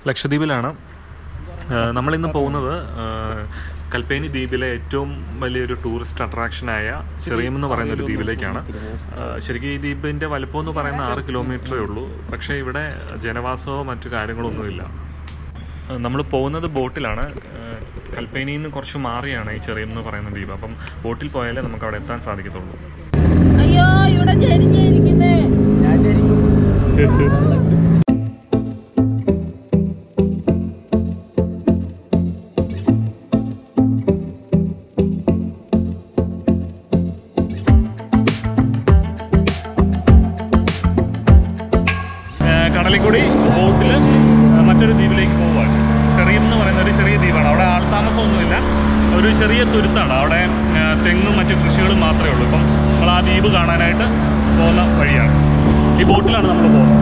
ലക്ഷദ്വീപിലാണ് ഏഹ് നമ്മളിന്ന് പോകുന്നത് ഏഹ് കൽപ്പേനി ദ്വീപിലെ ഏറ്റവും വലിയൊരു ടൂറിസ്റ്റ് അട്രാക്ഷനായ ചെറിയം എന്ന് പറയുന്ന ഒരു ദ്വീപിലേക്കാണ് ഏഹ് ശരിക്കും ഈ ദ്വീപിൻ്റെ വലുപ്പം എന്ന് പറയുന്ന ആറ് കിലോമീറ്ററേ ഉള്ളൂ പക്ഷേ ഇവിടെ ജനവാസമോ മറ്റു കാര്യങ്ങളൊന്നുമില്ല നമ്മൾ പോകുന്നത് ബോട്ടിലാണ് ഏഹ് കൽപ്പേനിയിൽ നിന്ന് കുറച്ച് മാറിയാണ് ഈ ചെറിയം എന്ന് പറയുന്ന ദ്വീപ് അപ്പം ബോട്ടിൽ പോയാലേ നമുക്ക് അവിടെ എത്താൻ സാധിക്കത്തുള്ളൂ അയ്യോ ഇവിടെ ജനിച്ചിരിക്കുന്നേ ഏഹ് കടലിൽ കൂടി ബോട്ടിൽ മറ്റൊരു ദ്വീപിലേക്ക് പോവുകയാണ് ചെറിയം എന്ന് പറയുന്ന ഒരു ചെറിയ ദ്വീപാണ് അവിടെ ആൾതാമസമൊന്നുമില്ല ഒരു ചെറിയ തുരുത്താണ് അവിടെ ഏഹ് തെങ്ങും മറ്റു കൃഷികളും മാത്രമേ ഉള്ളൂ ഇപ്പം നമ്മൾ ആ ദ്വീപ് കാണാനായിട്ട് പോകുന്ന വഴിയാണ് ഈ ബോട്ടിലാണ് നമ്മൾ പോകുന്നത്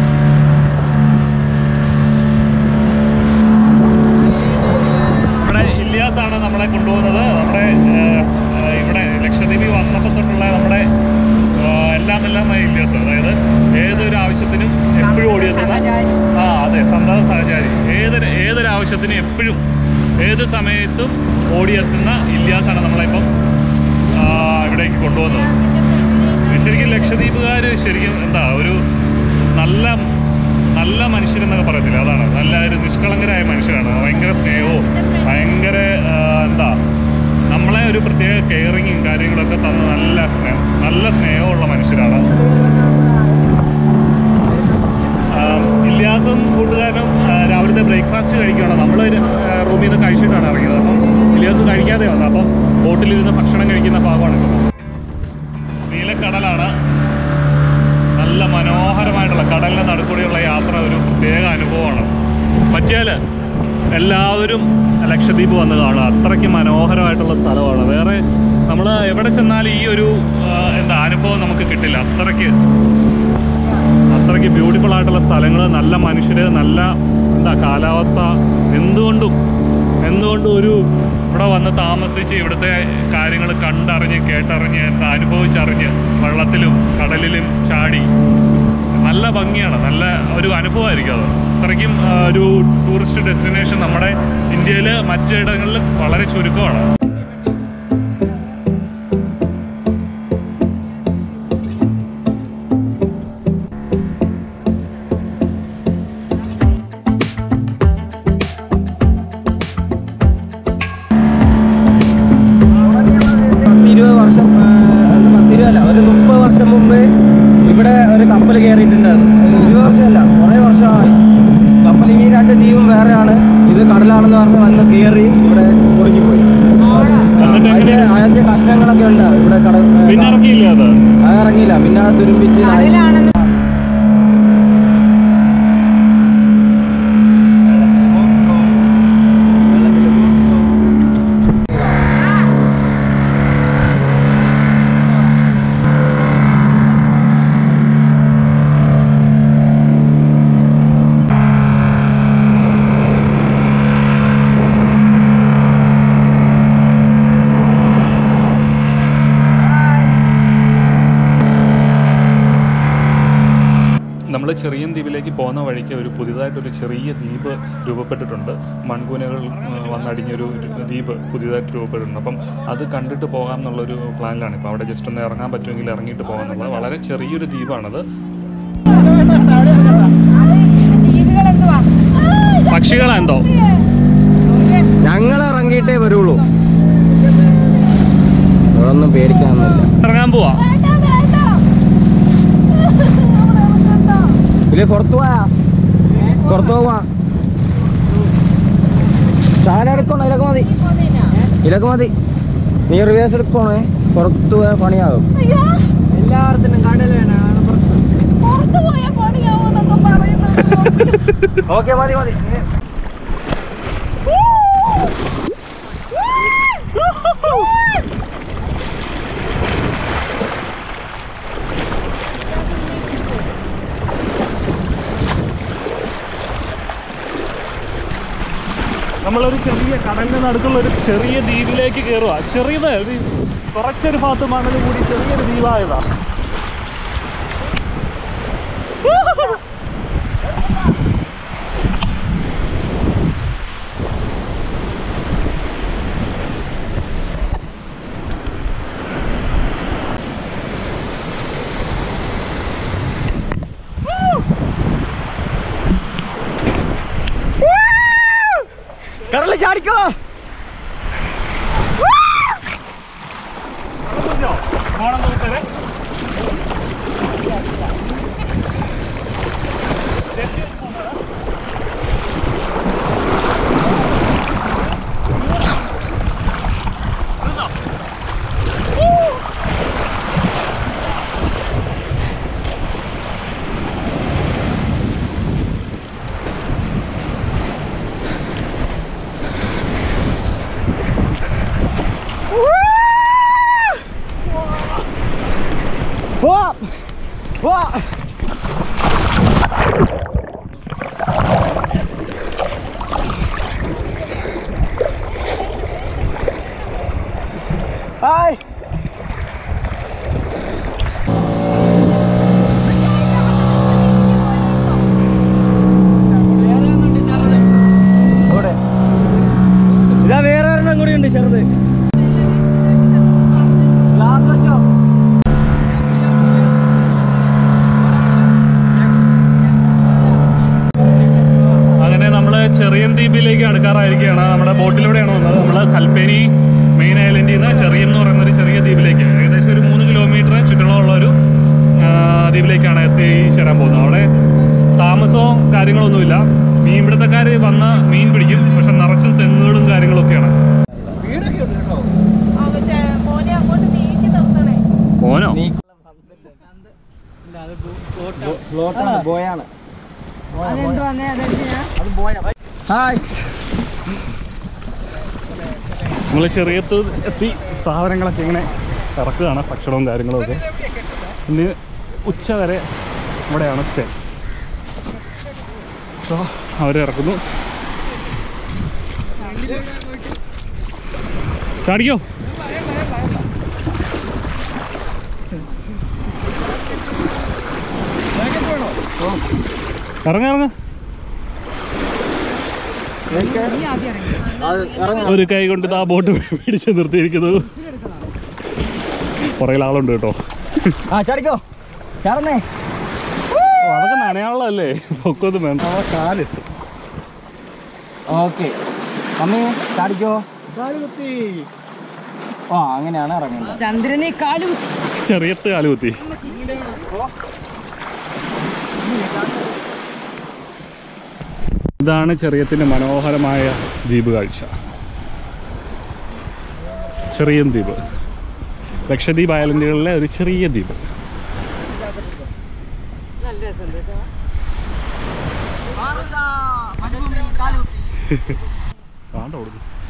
ഇവിടെ ഇല്ലിയാസാണ് നമ്മളെ കൊണ്ടുപോകുന്നത് നമ്മുടെ ഏഹ്, ഏഹ്, ഇവിടെ ലക്ഷദ്വീപിൽ വന്നപ്പോൾ തൊട്ടുള്ള നമ്മുടെ ഏഹ്, എല്ലാം എല്ലാം ഇല്ലിയാസ് അതായത് ഏതൊരു ആവശ്യത്തിനും എപ്പോഴും ഓടിയെത്തുന്ന ആ അതെ സന്തത സഹചാരി ഏതൊരു ഏതൊരു ആവശ്യത്തിനും എപ്പോഴും ഏത് സമയത്തും ഓടിയെത്തുന്ന ഇല്ലിയാസാണ് നമ്മളിപ്പം ആ, ഇവിടേക്ക് കൊണ്ടുപോകുന്നത് ശരിക്കും ലക്ഷദ്വീപുകാർ ശരിക്കും എന്താ ഒരു നല്ല നല്ല മനുഷ്യരെന്നൊക്കെ പറയത്തില്ല അതാണ് നല്ല ഒരു നിഷ്കളങ്കരായ മനുഷ്യരാണ് ഭയങ്കര സ്നേഹവും ഭയങ്കര ആ, എന്താ നമ്മളെ ഒരു പ്രത്യേക കെയറിങ്ങും കാര്യങ്ങളൊക്കെ തന്ന നല്ല സ്നേഹം നല്ല സ്നേഹമുള്ള മനുഷ്യരാണ് ആം, ഇല്യാസും കൂട്ടുകാരനും ആ, രാവിലത്തെ ബ്രേക്ക്ഫാസ്റ്റ് കഴിക്കുകയാണ് നമ്മൾ റൂമിൽ നിന്ന് കഴിച്ചിട്ടാണ് ഇറങ്ങിയത് അപ്പം ഇല്യാസ് കഴിക്കാതെ വന്നത് അപ്പം ബോട്ടിലിരുന്ന് ഭക്ഷണം കഴിക്കുന്ന ഭാഗമാണ് ഇപ്പോൾ നീലക്കടലാണ് നല്ല മനോഹരമായിട്ടുള്ള കടലിന് നടുക്കൂടിയുള്ള യാത്ര ഒരു പ്രത്യേക അനുഭവമാണ് പറ്റിയാൽ എല്ലാവരും ലക്ഷദ്വീപ് വന്ന് കാണുക അത്രയ്ക്ക് മനോഹരമായിട്ടുള്ള സ്ഥലമാണ് വേറെ നമ്മൾ എവിടെ ചെന്നാലും ഈ ഒരു ആ, എന്താ അനുഭവം നമുക്ക് കിട്ടില്ല അത്രയ്ക്ക് അത്രയ്ക്ക് ബ്യൂട്ടിഫുൾ ആയിട്ടുള്ള സ്ഥലങ്ങൾ നല്ല മനുഷ്യർ നല്ല എന്താ കാലാവസ്ഥ എന്തുകൊണ്ടും എന്തുകൊണ്ടും ഒരു ഇവിടെ വന്ന് താമസിച്ച് ഇവിടുത്തെ കാര്യങ്ങൾ കണ്ടറിഞ്ഞ് കേട്ടറിഞ്ഞ് എന്താ അനുഭവിച്ചറിഞ്ഞ് വെള്ളത്തിലും കടലിലും ചാടി നല്ല ഭംഗിയാണ് നല്ല ഒരു അനുഭവമായിരിക്കും അത് അത്രയ്ക്കും ആ, ഒരു ടൂറിസ്റ്റ് ഡെസ്റ്റിനേഷൻ നമ്മുടെ ഇന്ത്യയിൽ മറ്റിടങ്ങളിൽ വളരെ ചുരുക്കമാണ് പത്തിരുപത് വർഷം ആ, അല്ല, പത്തിരുപതല്ല ഒരു മുപ്പത് വർഷം മുമ്പ് ഇവിടെ ഒരു കപ്പൽ കയറിയിട്ടുണ്ടായിരുന്നു ഇരുപത് വർഷമല്ല കുറേ വർഷമായി കപ്പൽ ഈ രണ്ട് ദ്വീപും വേറെയാണ് ഇത് കടലാണെന്ന് പറഞ്ഞ് വന്ന് കയറി ഇവിടെ കുടുങ്ങിപ്പോയി എന്നിട്ട് അതിന്റെ അതിന്റെ കഷ്ണങ്ങളൊക്കെ ഉണ്ട് ഇവിടെ കട പിന്നെ ഇറക്കിയില്ലേ അത് അത് ഇറങ്ങിയില്ല പിന്നെ അത് തുരുമ്പിച്ച് നായി- നമ്മൾ ചെറിയ ദ്വീപിലേക്ക് പോകുന്ന വഴിക്ക് ഒരു പുതിയതായിട്ടൊരു ചെറിയ ദ്വീപ് രൂപപ്പെട്ടിട്ടുണ്ട് മൺകൂനകൾ ആ, വന്നടിഞ്ഞൊരു ദ്വീപ് പുതിയതായിട്ട് രൂപപ്പെട്ടിട്ടുണ്ട് അപ്പം അത് കണ്ടിട്ട് പോകാം എന്നുള്ളൊരു പ്ലാനിലാണ് ഇപ്പോൾ അവിടെ ജസ്റ്റ് ഒന്ന് ഇറങ്ങാൻ പറ്റുമെങ്കിൽ ഇറങ്ങിയിട്ട് പോകാം എന്നുള്ളത് വളരെ ചെറിയൊരു ദ്വീപാണത് ജീവികളെന്തുവാ പക്ഷികളെന്തോ ഞങ്ങൾ ഇറങ്ങിയിട്ടേ വരുള്ളൂ ഇവിടെ ഒന്നും പേടിക്കാനൊന്നുമില്ല ഇറങ്ങാൻ പോവാ വേണ്ട വേണ്ട അവിടെ ഇറങ്ങണ്ട. ഇല്ലേ പുറത്തു പോയാ പുറത്തു പോവാ ചാല എടുക്കണോ ഇലക്ക് മതി ഇലക്ക് മതി നീ റിവേഴ്സ് എടുക്കണേ പുറത്തു പോയാൽ പണിയാകും അയ്യോ എല്ലായിടത്തിനും കടൽ പുറത്ത് പോയാ പണിയാവൂന്നൊക്കെ പറയുന്നത് ഓക്കെ മതി മതി നമ്മളൊരു ചെറിയ കടലിന് നടുക്കുള്ള ഒരു ചെറിയ ദ്വീപിലേക്ക് കയറുക ചെറിയത് ഇത് കുറച്ചൊരു ഭാഗത്ത് മണൽ കൂടി ചെറിയൊരു ദ്വീപായതാ കടലിൽ ചാടിക്കോ പോ പോ ഹായ് ഇവിടെ ഇതാ വേറെ ഒരെണ്ണം കൂടി ഉണ്ട് ചെറുത് ഗ്ലാസ് വെച്ചോ അങ്ങനെ നമ്മൾ ചെറിയൻ ദ്വീപിലേക്ക് അടുക്കാറായിരിക്കുകയാണ് നമ്മുടെ ബോട്ടിലൂടെയാണ് വന്നത് നമ്മൾ കൽപ്പേനി മെയിൻ ഐലൻഡിൽ നിന്ന് ചെറിയം എന്ന് പറയുന്ന ഒരു ചെറിയ ദ്വീപിലേക്ക് ഏകദേശം ഒരു മൂന്ന് കിലോമീറ്റർ ചുറ്റളമുള്ള ഒരു ആ, ദ്വീപിലേക്കാണ് എത്തി ചേരാൻ പോകുന്നത് അവിടെ താമസവും കാര്യങ്ങളൊന്നുമില്ല മീൻ പിടുത്തക്കാർ വന്ന് മീൻ പിടിക്കും പക്ഷെ നിറച്ചും തെങ്ങുകളും കാര്യങ്ങളൊക്കെയാണ് ആ, മറ്റേ മോനെ അങ്ങോട്ട് നീക്കി നിർത്തണേ ഓനോ ഫ്ലോട്ടാണ് ബോയാണ് അതെന്തുവാന്നേ അതെന്തിനാ ഹായ് നമ്മൾ ചെറിയത്ത് എത്തി സാധനങ്ങളൊക്കെ ഇങ്ങനെ ഇറക്കുകയാണ് ഭക്ഷണവും കാര്യങ്ങളും ഒക്കെ ഇന്ന് ഉച്ച വരെ ഇവിടെയാണ് സ്റ്റേ സോ അവരിറക്കുന്നു ചാടിക്കോ ഇറങ്ങ ഇറങ്ങ ഒരു കൈ കൊണ്ട് ആ ബോട്ട് പിടിച്ച് നിർത്തിയിരിക്കുന്നു പുറകിൽ ആളുണ്ട് കേട്ടോ ആ ചാടിക്കോ ചാടന്നേ ഓ, അതൊക്കെ നനയാനുള്ളതല്ലേ പൊക്കൊന്നും വേണ്ട ഓക്കെ അമ്മേ ചാടിക്കോ ആ അങ്ങനെയാണ് ഇറങ്ങുന്നത് ചന്ദ്രനെ കാലു ചെറിയത്ത് കാലുകുത്തി ഇതാണ് ചെറിയത്തിൻ്റെ മനോഹരമായ ദ്വീപ് കാഴ്ച ചെറിയ ദ്വീപ് ലക്ഷദ്വീപ് ഐലൻഡുകളിലെ ഒരു ചെറിയ ദ്വീപ് കാണ്ട കൊടുക്കും